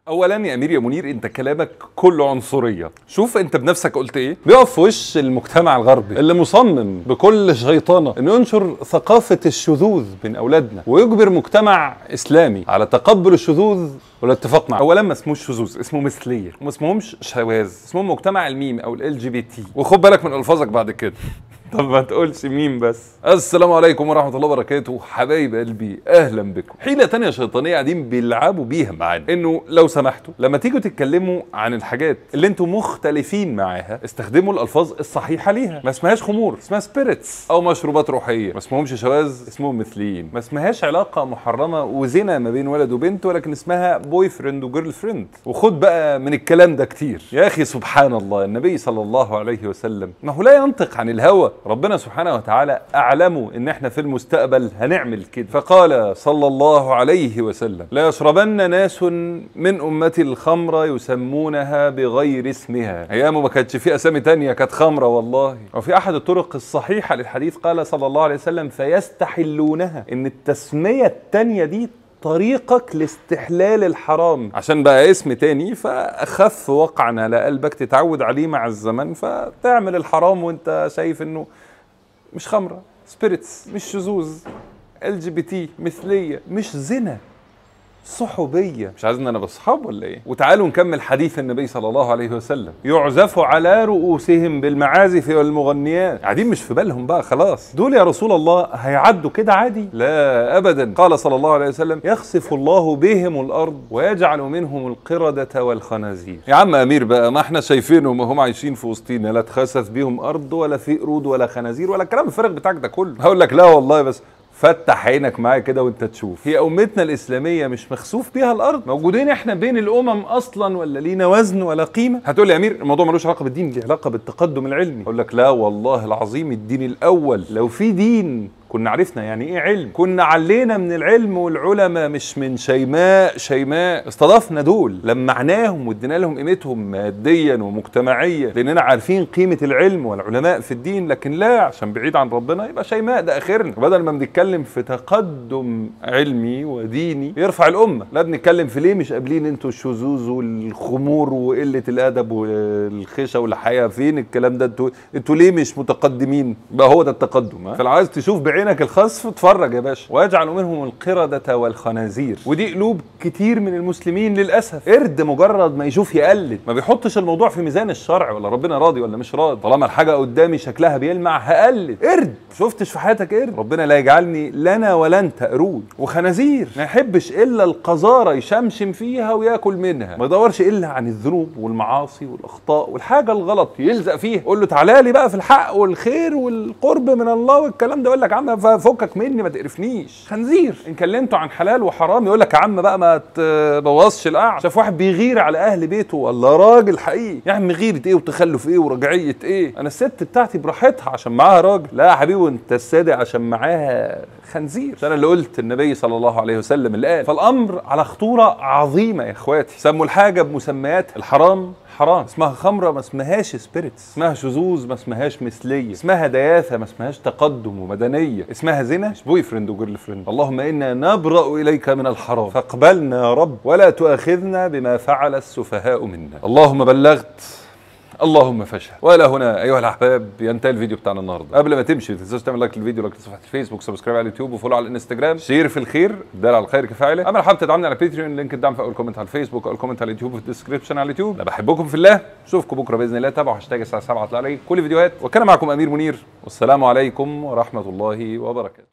اولا يا امير يا منير انت كلامك كله عنصريه شوف انت بنفسك قلت ايه بيقف في وش المجتمع الغربي اللي مصمم بكل شيطانه انه ينشر ثقافه الشذوذ بين اولادنا ويجبر مجتمع اسلامي على تقبل الشذوذ والاتفاق معه اولا ما اسموش شذوذ اسمه مثليه وما اسمهمش شواذ اسمهم مجتمع الميم او ال جي بي تي وخد بالك من الفاظك بعد كده طب ما تقولش مين بس السلام عليكم ورحمه الله وبركاته حبايب قلبي اهلا بكم حيله تانية شيطانيه قاعدين بيلعبوا بيها معانا انه لو سمحتوا لما تيجوا تتكلموا عن الحاجات اللي انتم مختلفين معاها استخدموا الالفاظ الصحيحه ليها ما اسمهاش خمور اسمها سبيريتس او مشروبات روحيه ما اسمهمش شواذ اسمهم مثليين ما اسمهاش علاقه محرمه وزنا ما بين ولد وبنت ولكن اسمها بوي فريند وجيرل فريند وخد بقى من الكلام ده كتير يا اخي سبحان الله النبي صلى الله عليه وسلم ما هو لا ينطق عن الهوى ربنا سبحانه وتعالى اعلموا ان احنا في المستقبل هنعمل كده فقال صلى الله عليه وسلم لا يشربن ناس من امتي الخمر يسمونها بغير اسمها ايامه ما كانتش في اسامي تانية كانت خمره والله وفي احد الطرق الصحيحه للحديث قال صلى الله عليه وسلم فيستحلونها ان التسميه التانية دي طريقك لاستحلال الحرام عشان بقى اسم تاني فاخف وقعا على قلبك تتعود عليه مع الزمن فتعمل الحرام وانت شايف انه مش خمره سبيريتس مش شذوذ ال جي بي تي مثليه مش زنا صحوبية مش عايزنا انا بصحاب ولا ايه وتعالوا نكمل حديث النبي صلى الله عليه وسلم يعزف على رؤوسهم بالمعازف والمغنيات قاعدين مش في بالهم بقى خلاص دول يا رسول الله هيعدوا كده عادي لا ابدا قال صلى الله عليه وسلم يخسف الله بهم الارض ويجعل منهم القردة والخنازير يا عم امير بقى ما احنا شايفينهم هم عايشين في وسطينا لا تخسف بيهم ارض ولا في قرود ولا خنازير ولا الكلام الفارغ بتاعك ده كله هقول لك لا والله بس فتح عينك معايا كده وانت تشوف هي امتنا الاسلاميه مش مخسوف بيها الارض موجودين احنا بين الامم اصلا ولا لينا وزن ولا قيمه هتقول لي يا امير الموضوع ملوش علاقه بالدين ليه علاقه بالتقدم العلمي اقول لك لا والله العظيم الدين الاول لو في دين كنا عرفنا يعني ايه علم كنا علينا من العلم والعلماء مش من شيماء شيماء استضفنا دول لمعناهم وادينا لهم قيمتهم ماديا ومجتمعيا لاننا عارفين قيمه العلم والعلماء في الدين لكن لا عشان بعيد عن ربنا يبقى شيماء ده اخرنا وبدل ما بنتكلم في تقدم علمي وديني يرفع الامه لا بنتكلم في ليه مش قابلين انتوا الشذوذ والخمور وقله الادب والخشى والحياه فين الكلام ده انتوا انتوا ليه مش متقدمين بقى هو ده التقدم ها فلو عايز تشوف بعينك الخصف اتفرج يا باشا ويجعل منهم القردة والخنازير ودي قلوب كتير من المسلمين للاسف قرد مجرد ما يشوف يقلد ما بيحطش الموضوع في ميزان الشرع ولا ربنا راضي ولا مش راضي طالما الحاجه قدامي شكلها بيلمع هقلد قرد شفتش في حياتك قرد ربنا لا يجعلني لنا ولا انت قرود وخنازير ما يحبش الا القذاره يشمشم فيها وياكل منها ما يدورش الا عن الذنوب والمعاصي والاخطاء والحاجه الغلط يلزق فيها قول له تعالى لي بقى في الحق والخير والقرب من الله والكلام ده يقول لك يا عم فكك مني ما تقرفنيش خنزير ان كلمته عن حلال وحرام يقول لك يا عم بقى ما تبوظش القعده شاف واحد بيغير على اهل بيته والله راجل حقيقي يا عم غيره ايه وتخلف ايه ورجعيه ايه انا الست بتاعتي براحتها عشان معاها راجل لا يا حبيبي وانت الصادق عشان معاها خنزير انا اللي قلت النبي صلى الله عليه وسلم اللي قال فالامر على خطوره عظيمه يا اخواتي سموا الحاجه بمسميات الحرام حرام اسمها خمره ما اسمهاش سبيريتس اسمها شذوذ ما اسمهاش مثليه اسمها دياثه ما اسمهاش تقدم ومدنيه اسمها زنا مش بوي فريند وجيرل فريند اللهم انا نبرا اليك من الحرام فاقبلنا يا رب ولا تؤاخذنا بما فعل السفهاء منا اللهم بلغت اللهم فشل والى هنا ايها الاحباب ينتهي الفيديو بتاعنا النهارده قبل ما تمشي ما تنساش تعمل لايك للفيديو لايك لصفحه الفيسبوك سبسكرايب على اليوتيوب وفولو على الانستجرام شير في الخير دال على الخير كفاعله اما لو حابب تدعمني على باتريون لينك الدعم في اول كومنت على الفيسبوك او الكومنت على اليوتيوب في الديسكربشن على اليوتيوب انا بحبكم في الله اشوفكم بكره باذن الله تابعوا هاشتاج الساعه 7 هتلاقوا عليه كل الفيديوهات وكان معكم امير منير والسلام عليكم ورحمه الله وبركاته